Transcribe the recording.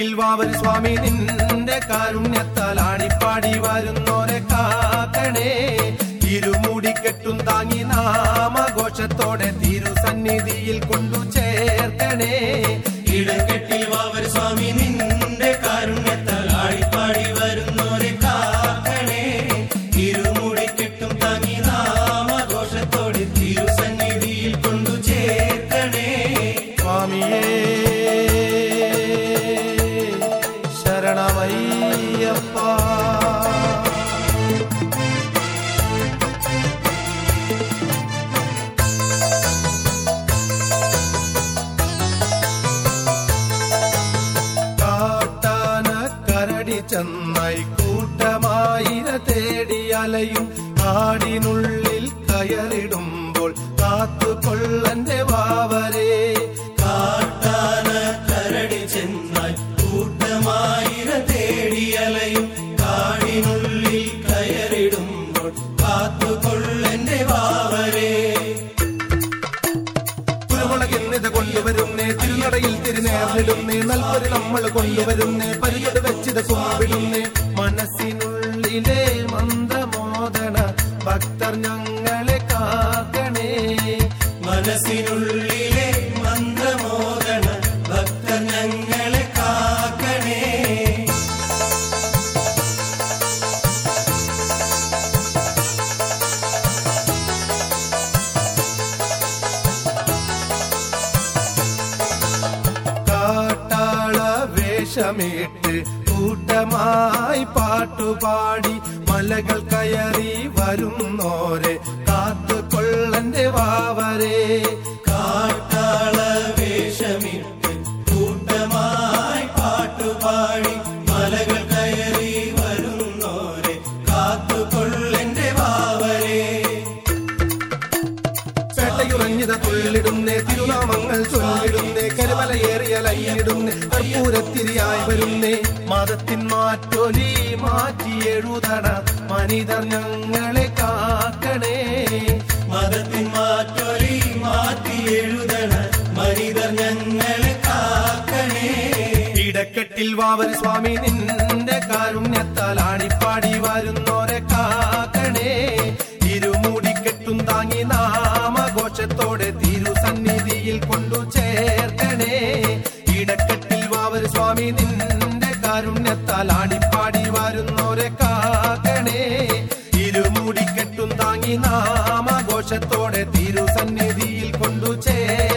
ഇടക്കെട്ടിൽ വാവൽ സ്വാമി നിന്റെ കാരുണ്യത്താൽ ആടിപ്പാടി വരുന്നോരെ കാക്കണേ ഇരുമുടി കെട്ടും താങ്ങി നാമഘോഷത്തോടെ തിരുസന്നിധിയിൽ കൊണ്ടു ചേർക്കണേ ഇടക്കെട്ടിൽ വാവർ സ്വാമി നിന്റെ കാരുണ്യത്താൽ ആടിപ്പാടി വരുന്നോരെ കാക്കണേ ഇരുമുടി കെട്ടും താങ്ങി നാമഘോഷത്തോടെ തിരുസന്നിധിയിൽ കൊണ്ടു ചേർക്കണേ സ്വാമിയേ ശരണമയ്യപ്പ കാട്ടാന കരടി ചെന്നായി കൂട്ടമായിര തേടി അലയും കാടിനുള്ളിൽ കയറിടുമ്പോൾ കാത്തുകൊള്ളന്റെ വാവരേ കാട്ടാന കരടി ചെന്നാൽ കൂട്ടമായിര തേടിയലയും കാടിനുള്ളിൽ കയറിടുമ്പോൾ കാത്തുകൊള്ളന്റെ വാവരേ കുരുമുളകിന്നിത് കൊണ്ടുവരുന്നേ തിരുനടയിൽ തിരുനേർന്നിടുന്നേ നൽപൊരു നമ്മൾ കൊണ്ടുവരുന്നേ പരിചട് വെച്ചിത് കുമ്പിടുന്നേ മനസ്സിനുള്ളിലെ മന്ദമോദന ഭക്തർ ഞങ്ങളെ കാക്കണേ മനസ്സിനുള്ളിലെ മന്ത്രമോദന ഭക്തർ ഞങ്ങളെ കാക്കണേ കാട്ടാള വേഷമിട്ട് കൂട്ടമായി പാട്ടുപാടി മലകൾ കയറി വരുന്നോരെ കാത്തുകൊള്ളന്റെ വാവരേ കാട്ടാള വേഷമിട്ട് കൂട്ടമായി പാട്ടുപാടി മലകൾ കയറി വരുന്നോരെ കാത്തുകൊള്ളന്റെ വാവരേ പേട്ടയുറഞ്ഞിത തുള്ളിടുന്നേ തിരുനാമങ്ങൾ ചൊല്ലിടുന്നേ കരുമലയേറിയ ലൈനിടുന്നേ കർപ്പൂരത്തിരിയായി വരുന്നേ മതത്തിൻ മാറ്റൊലി മാറ്റി എഴുതണ മനിതർ ഞങ്ങളെ കാക്കണേ മതത്തിൻ മാറ്റൊലി മാറ്റി എഴുതണ മനിതർ ഞങ്ങളെ കാക്കണേ ഇടക്കെട്ടിൽ വാവൽ സ്വാമി നിന്റെ കാരുണ്യത്താൽ ആടിപ്പാടി വരുന്നോരെ കാക്കണേ ഇരുമുടി കെട്ടും താങ്ങി നാമഘോഷത്തോടെ തിരുസന്നിധിയിൽ കൊണ്ടു ചേർക്കണേ ഇടക്കെട്ടിൽ വാവൽ സ്വാമി നിന്റെ കാരുണ്യത്താൽ ആടിപ്പാടി വരുന്നോരെ കാക്കണേ ഇരുമുടി കെട്ടും താങ്ങി നാമഘോഷത്തോടെ തിരുസന്നിധിയിൽ കൊണ്ടു ചേർ